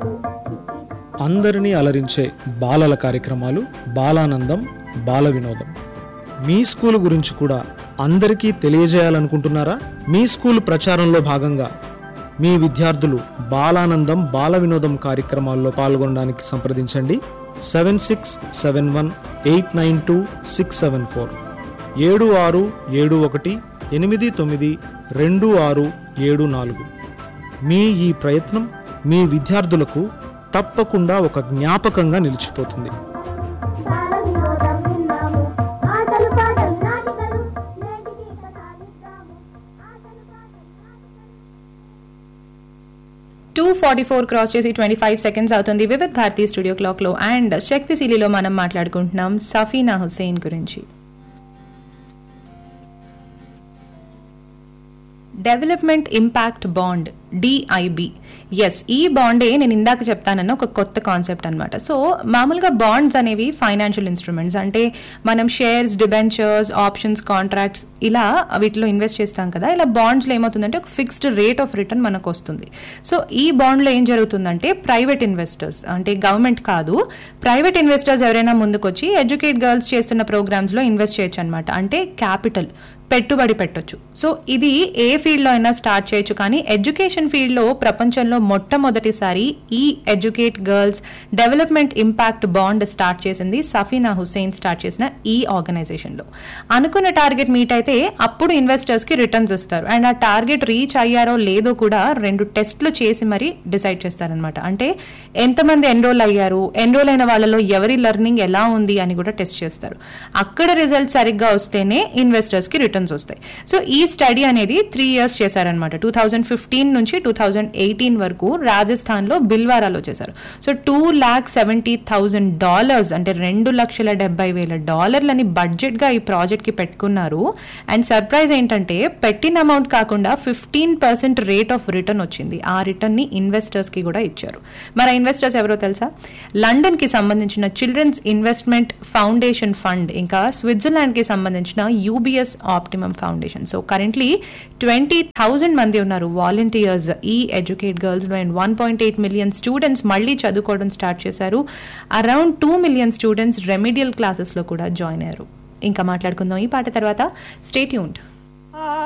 అందరినీ అలరించే బాలల కార్యక్రమాలు బాలానందం బాల వినోదం మీ స్కూల్ గురించి కూడా అందరికీ తెలియజేయాలనుకుంటున్నారా మీ స్కూల్ ప్రచారంలో భాగంగా మీ విద్యార్థులు బాలానందం బాల వినోదం కార్యక్రమాల్లో పాల్గొనడానికి సంప్రదించండి seven six seven one eight nine two six seven four ఏడు ఆరు ఏడు ఒకటి ఎనిమిది తొమ్మిది రెండు ఆరు ఏడు నాలుగు మీ ఈ ప్రయత్నం మీ విద్యార్థులకు తప్పకుండా ఒక జ్ఞాపకంగా నిలిచిపోతుంది బాల వినోదం విన్నాము ఆటలు పాటలు నాటికలు నేటికి కథాలిద్దాము ఆటలు పాటలు నాటికలు టూ ఫార్టీ ఫోర్ క్రాస్ చేసి ట్వంటీ ఫైవ్ సెకండ్స్ అవుతుంది వివిధ్ భారతీ స్టూడియో క్లాక్ లో అండ్ శక్తి శిలిలో మనం మాట్లాడుకుంటున్నాం సఫీనా హుసేన్ గురించి డెవలప్మెంట్ ఇంపాక్ట్ బాండ్ డిఐబి ఎస్ ఈ బాండే నేను ఇందాక చెప్తానన్న ఒక కొత్త కాన్సెప్ట్ అనమాట సో మామూలుగా బాండ్స్ అనేవి ఫైనాన్షియల్ ఇన్స్ట్రుమెంట్స్ అంటే మనం షేర్స్ డిబెంచర్స్ ఆప్షన్స్ కాంట్రాక్ట్స్ ఇలా వీటిలో ఇన్వెస్ట్ చేస్తాం కదా ఇలా బాండ్స్లో ఏమవుతుందంటే ఒక ఫిక్స్డ్ రేట్ ఆఫ్ రిటర్న్ మనకు వస్తుంది సో ఈ బాండ్లో ఏం జరుగుతుందంటే ప్రైవేట్ ఇన్వెస్టర్స్ అంటే గవర్నమెంట్ కాదు ప్రైవేట్ ఇన్వెస్టర్స్ ఎవరైనా ముందుకొచ్చి ఎడ్యుకేట్ గర్ల్స్ చేస్తున్న ప్రోగ్రామ్స్లో ఇన్వెస్ట్ చేయొచ్చు అనమాట అంటే క్యాపిటల్ పెట్టుబడి పెట్టొచ్చు సో ఇది ఏ ఫీల్డ్లో అయినా స్టార్ట్ చేయొచ్చు కానీ ఎడ్యుకేషన్ ఫీల్డ్లో ప్రపంచంలో మొట్టమొదటిసారి ఈ educate girls development impact bond start చేసింది సఫీనా హుసేన్ స్టార్ట్ చేసిన ఈ ఆర్గనైజేషన్లో అనుకున్న టార్గెట్ మీట్ అయితే అప్పుడు ఇన్వెస్టర్స్కి రిటర్న్స్ ఇస్తారు అండ్ ఆ టార్గెట్ రీచ్ అయ్యారో లేదో కూడా రెండు టెస్ట్లు చేసి మరీ డిసైడ్ చేస్తారనమాట అంటే ఎంతమంది ఎన్రోల్ అయ్యారు ఎన్రోల్ అయిన వాళ్ళలో ఎవరి లెర్నింగ్ ఎలా ఉంది అని కూడా టెస్ట్ చేస్తారు అక్కడ రిజల్ట్ సరిగ్గా వస్తేనే ఇన్వెస్టర్స్ కి రిటర్న్స్ వస్తాయి సో ఈ స్టడీ అనేది త్రీ ఇయర్స్ చేశారనమాట టూ థౌజండ్ ఫిఫ్టీన్ నుంచి టూ థౌజండ్ ఎయిటీన్ వరకు రాజస్థాన్ లో బిల్వారాలో చేశారు so two lakh seventy thousand dollars అంటే రెండు లక్షల డెబ్బై వేల డాలర్లని బడ్జెట్ గా ఈ ప్రాజెక్ట్ కి పెట్టుకున్నారు అండ్ సర్ప్రైజ్ ఏంటంటే పెట్టిన అమౌంట్ కాకుండా fifteen percent rate of return వచ్చింది ఆ రిటర్న్ ని ఇన్వెస్టర్స్ కి కూడా ఇచ్చారు మరి ఆ ఇన్వెస్టర్స్ ఎవరో తెలుసా లండన్ కి సంబంధించిన చిల్డ్రన్స్ ఇన్వెస్ట్మెంట్ ఫౌండేషన్ ఫండ్ ఇంకా స్విట్జర్లాండ్ కి సంబంధించిన UBS optimum foundation so currently twenty thousand మంది ఉన్నారు వాలంటీర్స్ ఈ ఎడ్యుకేట్ గర్ల్స్ లో and one point eight million students మళ్ళీ చదువుకోవడం స్టార్ట్ చేశారు around two million students remedial classes లో కూడా జాయిన్ అయ్యారు ఇంకా మాట్లాడుకుందాం ఈ పాట తర్వాత స్టేట్యూంట్